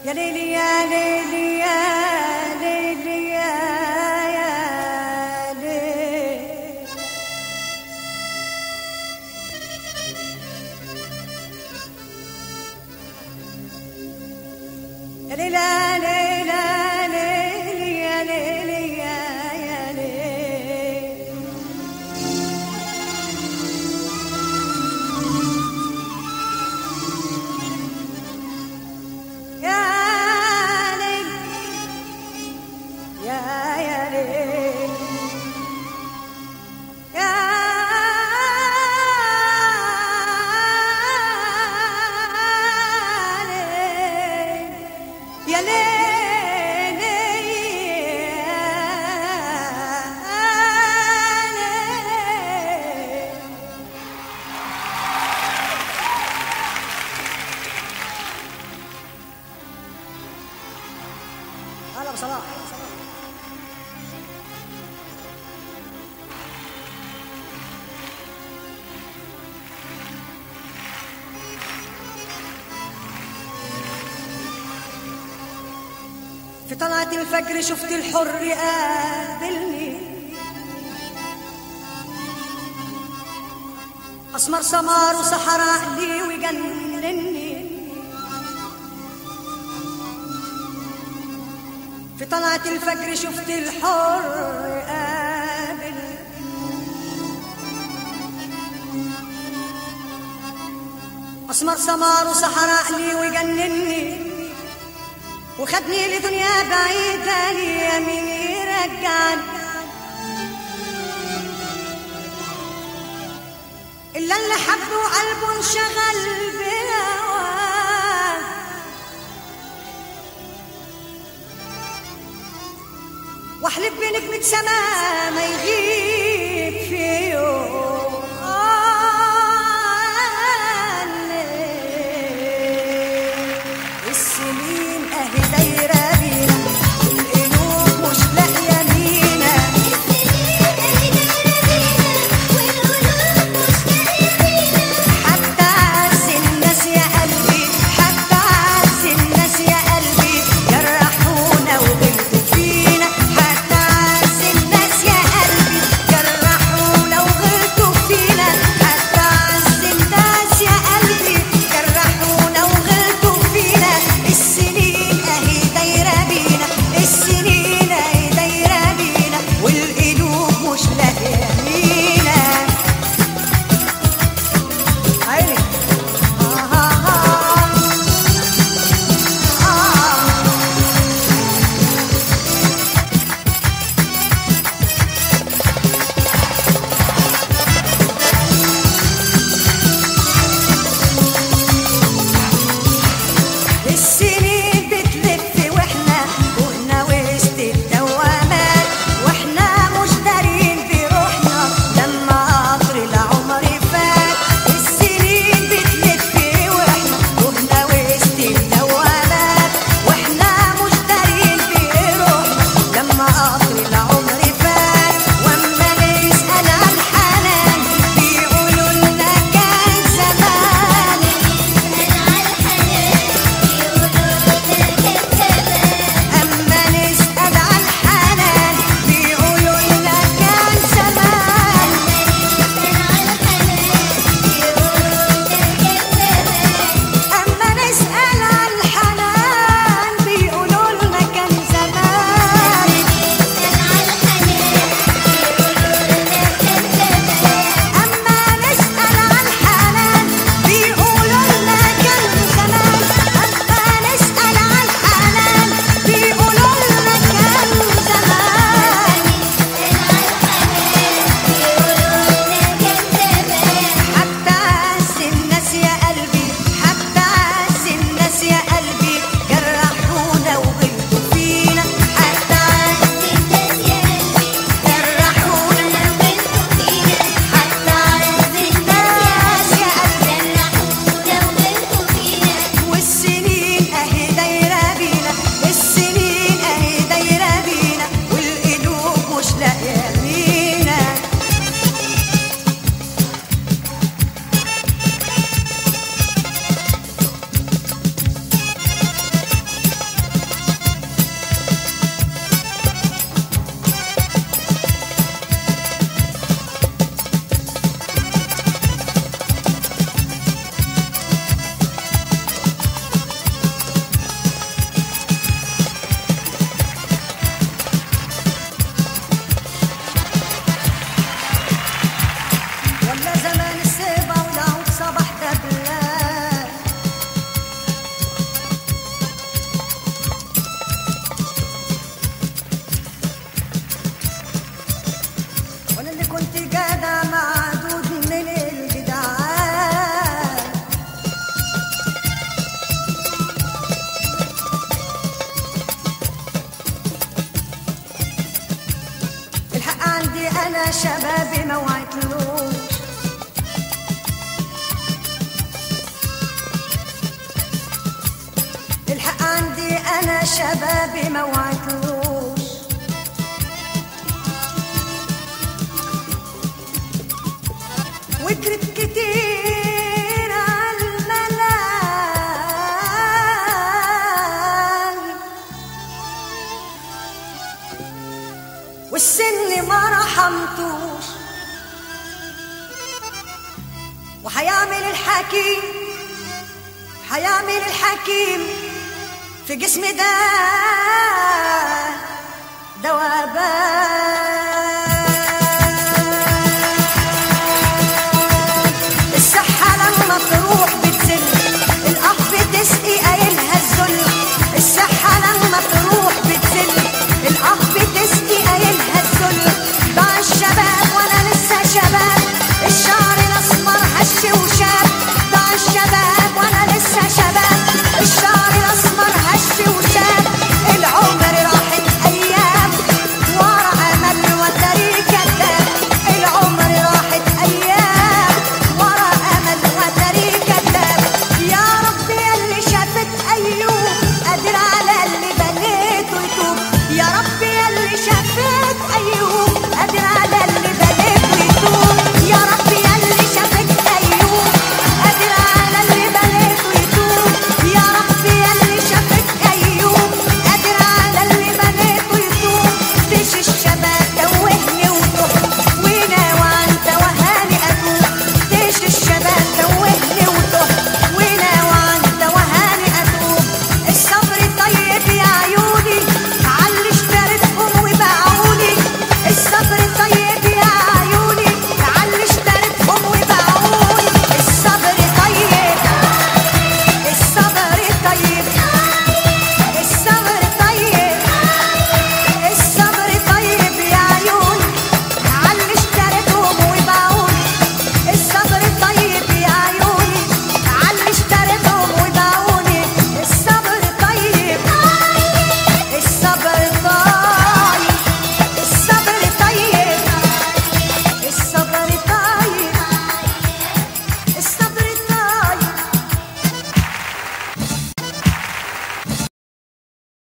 يا ليلي يا ليلي يا ليلي يا يا ليلي يا ليلى ليلى ليلي يا ليلي يا يا ليلي يا ليل يا يا ليل يا ليل يا ليل يا ليل هلا بصلاح في طلعة الفجر شفت الحر قابلني أسمر سمار وسحر عقلي وجنني في طلعة الفجر شفت الحر قابل أسمر سمار وسحر عقلي وجنني وخدني لدنيا بعيدة ليمين يرجعني إلا اللي حبه قلبه انشغل بهواه واحلف بنجمة سما ما يغيب في يوم السنين اهي دايرة بينا والقلوب مش لاقية مينا حتى عز الناس يا قلبي حتى عز الناس يا قلبي جرحونا وغلطوا فينا حتى عز الناس يا قلبي جرحونا شبابي ما وعدلوش وجرت كتير عالملاهي والسن ما رحمتوش وحيعمل الحكيم حيعمل الحكيم في جسم ده دوابان